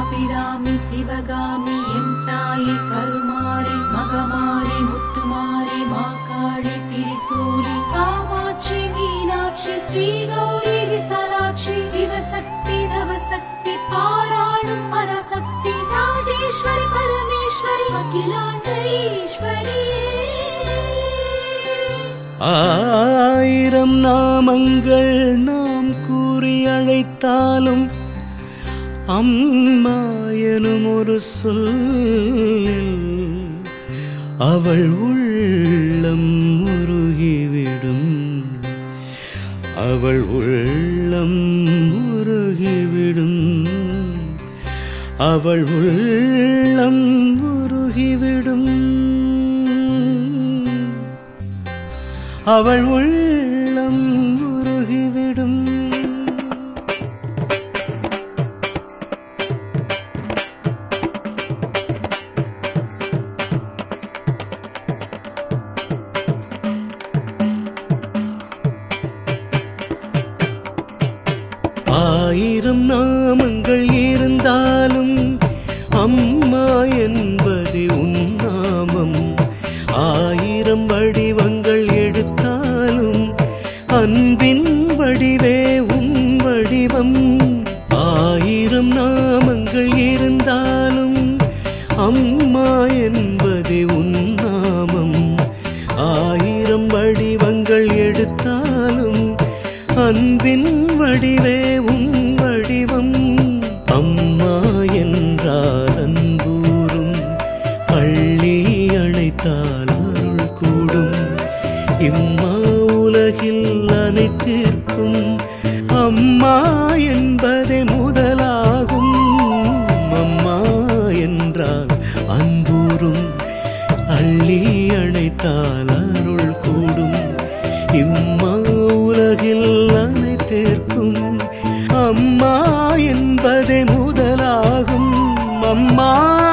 அபிராமி சிவகாமி என் தாயே கருமாரி மகமாரி முத்துமாரி மாக்காளி திரிசூலி காமாட்சி மீனாட்சி ஸ்ரீகௌரி விசாலாட்சி சிவசக்தி நவசக்தி பாராளும் பராசக்தி ராஜேஸ்வரி பரமேஸ்வரி அகிலாண்ட ஈஸ்வரியே ஆயிரம் நாமங்கள் நாம் கூறி அழைத்தாலும் அம்மா எனும் ஒரு சொல்லில் அவள் உள்ளம் உருகிவிடும் அவள் உள்ளம் உருகிவிடும் அவள் உள்ளம் உருகிவிடும் அவள் உள்ளம் உருகிவிடும் ஆயிரம் நாமங்கள் இருந்தாலும் அம்மா என்பது உன் நாமம் ஆயிரம் வடிவங்கள் எடுத்தாலும் அன்பின் வடிவே உன் வடிவம் ஆயிரம் நாமங்கள் இருந்தாலும் அம்மா என்பது உன் நாமம் ஆயிரம் வடிவங்கள் எடுத்தாலும் அன்பின் வடிவே உன் வடிவம் அம்மா என்றால் அன்பூரும் அள்ளி அழைத்தால் அருள் கூடும் இம்மா உலகில் அனைத்திற்கும் அம்மா என்பதே முதலாகும் அம்மா என்றால் அன்பூரும் அள்ளி அழைத்தால் அருள் கூடும் இம்மா உலகில் அனைத்திற்கும் அம்மா என்பதே முதலாகும் அம்மா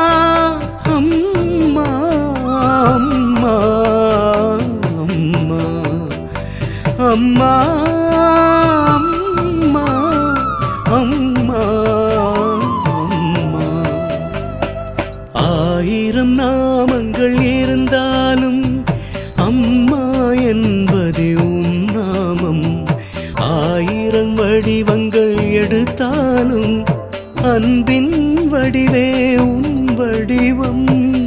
அம்மா அம்மா அம்மா அம்மா அம்மா அம்மா அம்மா ஆயிரம் நாமங்கள் இருந்தாலும் அம்மா என்பது உன் நாமம் ஆயிரம் வடிவங்கள் எடுத்தாலும் அன்பின் வடிவே உன் வடிவம்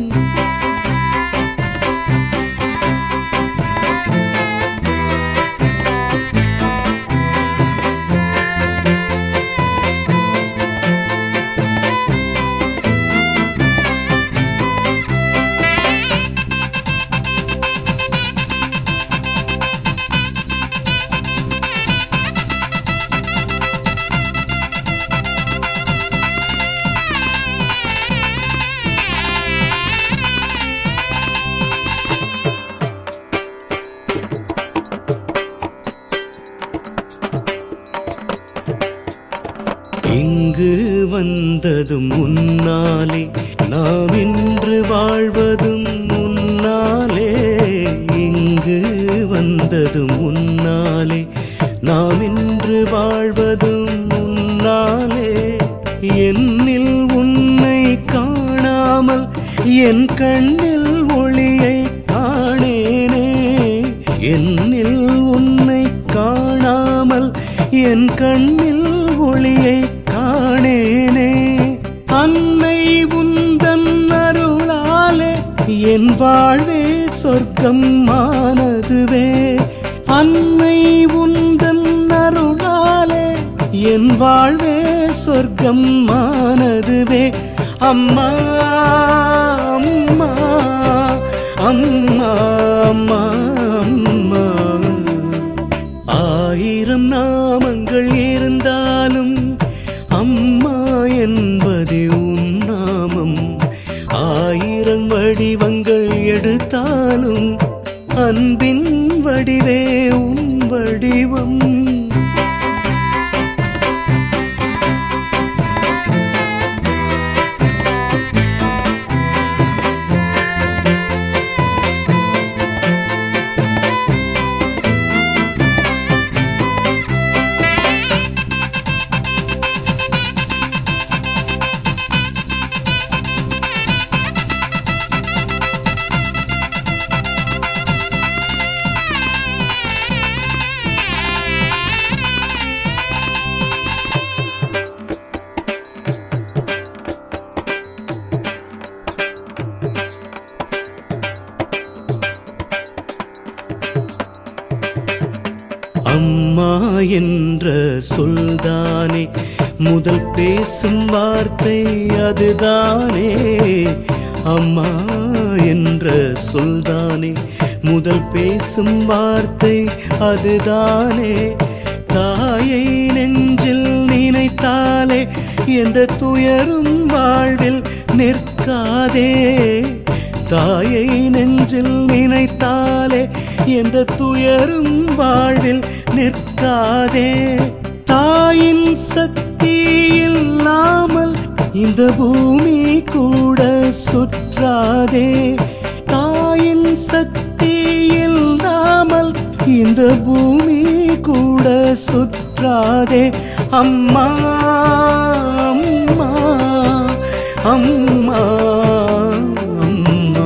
இங்கு வந்ததும் உன்னாலே நாம் இன்று வாழ்வதும் உன்னாலே இங்கு வந்ததும் உன்னாலே நாம் இன்று வாழ்வதும் உன்னாலே என்னில் உன்னை காணாமல் என் கண்ணில் ஒளியை காணேனே என்னில் உன்னை காணாமல் என் கண்ணில் ஒளியை காணேனே அன்னை உந்தன் அருளாலே என் வாழ்வே சொர்க்கம் ஆனதுவே அன்னை உந்தன் அருளாலே என் வாழ்வே சொர்க்கம் ஆனதுவே அம்மா அம்மா அம்மா அம்மா அம்மா ஆயிரம் நாமங்கள் இருந்தாலும் அம்மா என்பது உன் நாமம் ஆயிரம் வடிவங்கள் எடுத்தாலும் அன்பின் வடிவே உன் வடிவம் அம்மா என்ற சொல்தானே முதல் பேசும் வார்த்தை அதுதானே அம்மா என்ற சொல்தானே முதல் பேசும் வார்த்தை அதுதானே தாயை நெஞ்சில் நினைத்தாலே எந்த துயரும் வாழ்வில் நிற்காதே தாயை நெஞ்சில் நினைத்தாலே எந்த துயரும் வாழ்வில் நிற்காதே தாயின் சக்தி இல்லாமல் இந்த பூமி கூட சுற்றாதே தாயின் சக்தி இல்லாமல் இந்த பூமி கூட சுற்றாதே அம்மா அம்மா அம்மா அம்மா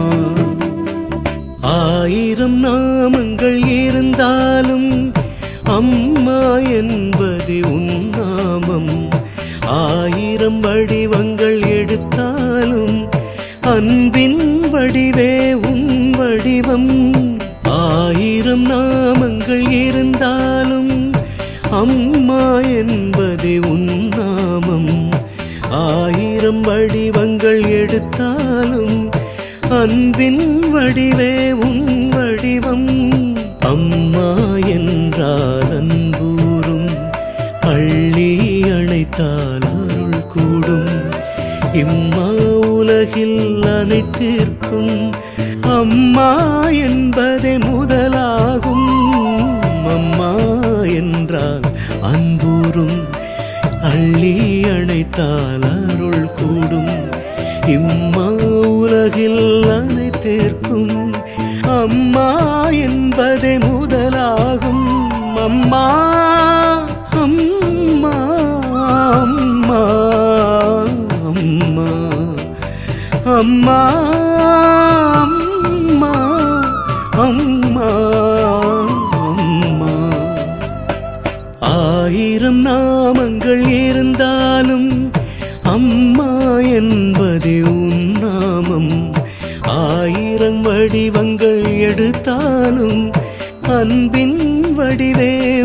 ஆயிரம் நாமங்கள் இருந்தாலும் அம்மா என்பது உன் நாமம் ஆயிரம் வடிவங்கள் எடுத்தாலும் அன்பின் வடிவே உன் வடிவம் ஆயிரம் நாமங்கள் இருந்தாலும் அம்மா என்பது உன் நாமம் ஆயிரம் வடிவங்கள் எடுத்தாலும் அன்பின் வடிவே உன் வடிவம் அம்மா என்றால் அன்பூரும் அள்ளி அணைத்தால் அருள் கூடும் இம்மா உலகில் அனைத்திற்கும் அம்மா என்பதே முதலாகும் அம்மா என்றால் அன்பூரும் அள்ளி அணைத்தால் அருள் கூடும் இம்மா உலகில் அனைத்திற்கும் அம்மா என்பதே முதலாகும் அம்மா அம்மா அம்மா அம்மா அம்மா அம்மா அம்மா அம்மா ஆயிரம் நாமங்கள் இருந்தாலும் அம்மா என்பதே உன் நாமம் ஆயிரம் வடிவங்கள் எடுத்தாலும் அன்பின் வடிவே